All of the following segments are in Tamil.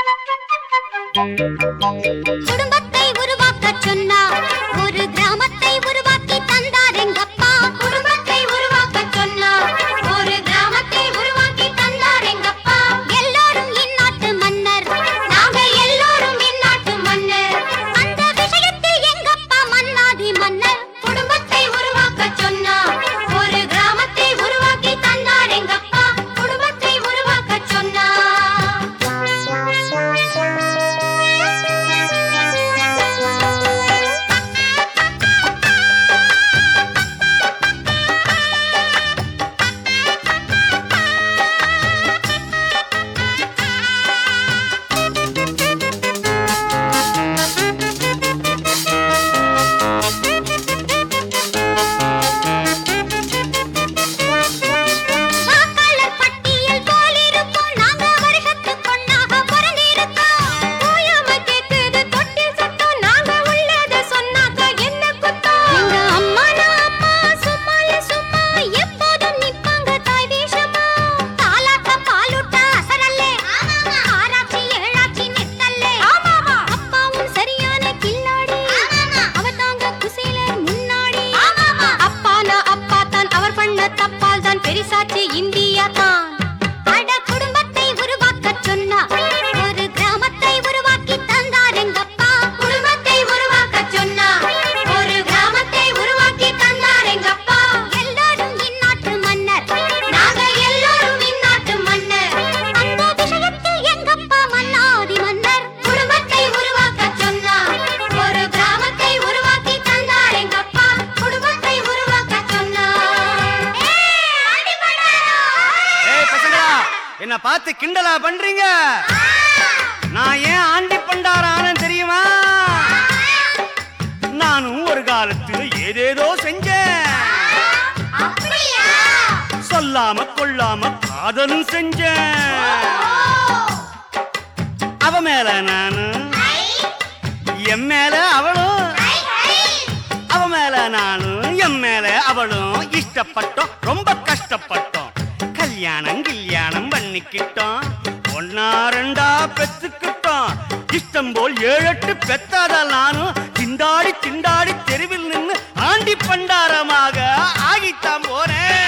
குடும்பத்தை உருவாக்கச் சொன்னார் ஒரு கிராமத்தை உருவாக்கி தந்தார் எங்கப்பா குடும்பத்தை உருவாக்கச் சொன்னார் ஒரு கிராமத்தை உருவாக்கி தந்தார் எங்கப்பா எல்லாரும் இந்நாட்டு மன்னர் நாங்க எல்லாரும் இந்நாட்டு மன்னர் அந்த விஷயத்தில் எங்கப்பா மன்னாதி மன்னர் குடும்பத்தை உருவாக்கச் சொன்னார் ஒரு கிராமத்தை உருவாக்கி தந்தார் எங்கப்பா குடும்பத்தை உருவாக்கச் சொன்னார் வாக்காளர் பட்டியல் போலிருக்கும் நாங்க வருஷத்துக்கு ஒண்ணாக பிறந்திருக்கோம். ஓயாம கேக்குது தொட்டில் சத்தம், நாங்க உள்ளத சொன்னாக்க என்ன குத்தம்? எங்க அம்மானா அம்மா, சும்மால சும்மா, எப்போதும் நிப்பாங்க தாய் வேஷமா. தாலாட்ட பாலூட்ட அசரல்லே. ஆராய்ச்சி ஏழாச்சி நித்தல்லே. அப்பாவும் சரியான கில்லாடி. அவர் தாங்க குசேலர் முன்னாடி. அப்பானா அப்பா தான் அவர் பண்ண தப்பால் தான் பெரிசாச்சு இந்தியா தான் அட குடும்பத்தை உருவாக்கச் சொன்னார் ஒரு கிராமத்தை உருவாக்கி தந்தார் எங்கப்பா குடும்பத்தை உருவாக்கச் சொன்னார் ஒரு கிராமத்தை உருவாக்கி தந்தார் எங்கப்பா எல்லாரும் இந்நாட்டு மன்னர் நாங்க எல்லாரும் இந்நாட்டு மன்னர் அந்த விஷயத்தில் எங்கப்பா மன்னாதி மன்னர் குடும்பத்தை உருவாக்கச் சொன்னார் ஒரு கிராமத்தை உருவாக்கி தந்தார் எங்கப்பா குடும்பத்தை உருவாக்கச் சொன்னார் ஏய், அடிபடாதோ! ஏய் பசங்களா என்ன பார்த்து கிண்டலா பண்றீங்க நான் ஏன் ஆண்டி பண்டாரான்னு தெரியுமா நானும் ஒரு காலத்துல ஏதேதோ செஞ்சேன் அப்படியா? சொல்லாம கொள்ளாம காதலும் செஞ்சேன் அவ மேல நானு ஐ, என் மேல அவளும் ஐ, ஐ. அவ மேல நானும் என் மேல அவளும் இஷ்டப்பட்டோம் ரொம்ப கஷ்டப்பட்டோம் கல்யாணம் கல்யாணம் பண்ணிக்கிட்டோம் ஒன்னா ரெண்டா பெத்துக்கிட்டோம் இஷ்டம் போல் ஏழு எட்டு பெத்தாத நானும் திண்டாடி திண்டாடி தெருவில் நின்னு ஆண்டி பண்டாரமாக ஆகித்தான் போனேன்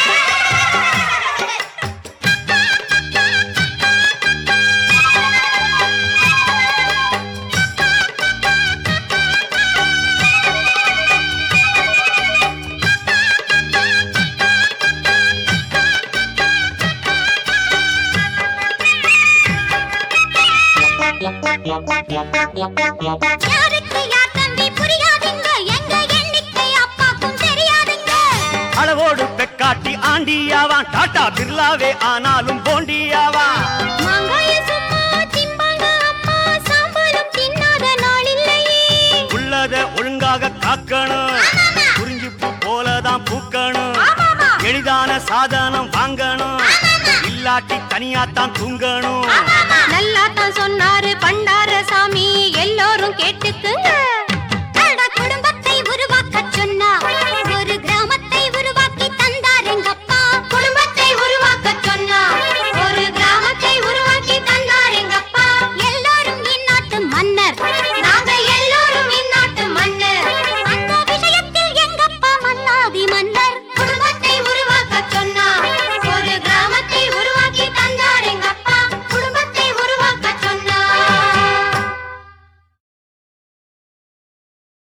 யாருக்கு யார் தம்பி புரியாதுங்க எங்க எண்ணிக்கை அப்பாக்கும் தெரியாதுங்க அளவோடு பெக்காட்டி ஆண்டியாவான் டாடா பிர்லாவே ஆனாலும் போண்டியாவான் மாங்காய சும்மா திம்பாங்க அம்மா சாம்பலும் தின்னாத நாள் இல்லையே உள்ளத ஒழுங்காக காக்கணும் குறிஞ்சிப்பு போலதான் பூக்கணும் எளிதான சாதனம் வாங்கணும் இல்லாட்டி தனியாத்தான் தூங்கணும் நல்லா தான் சொன்ன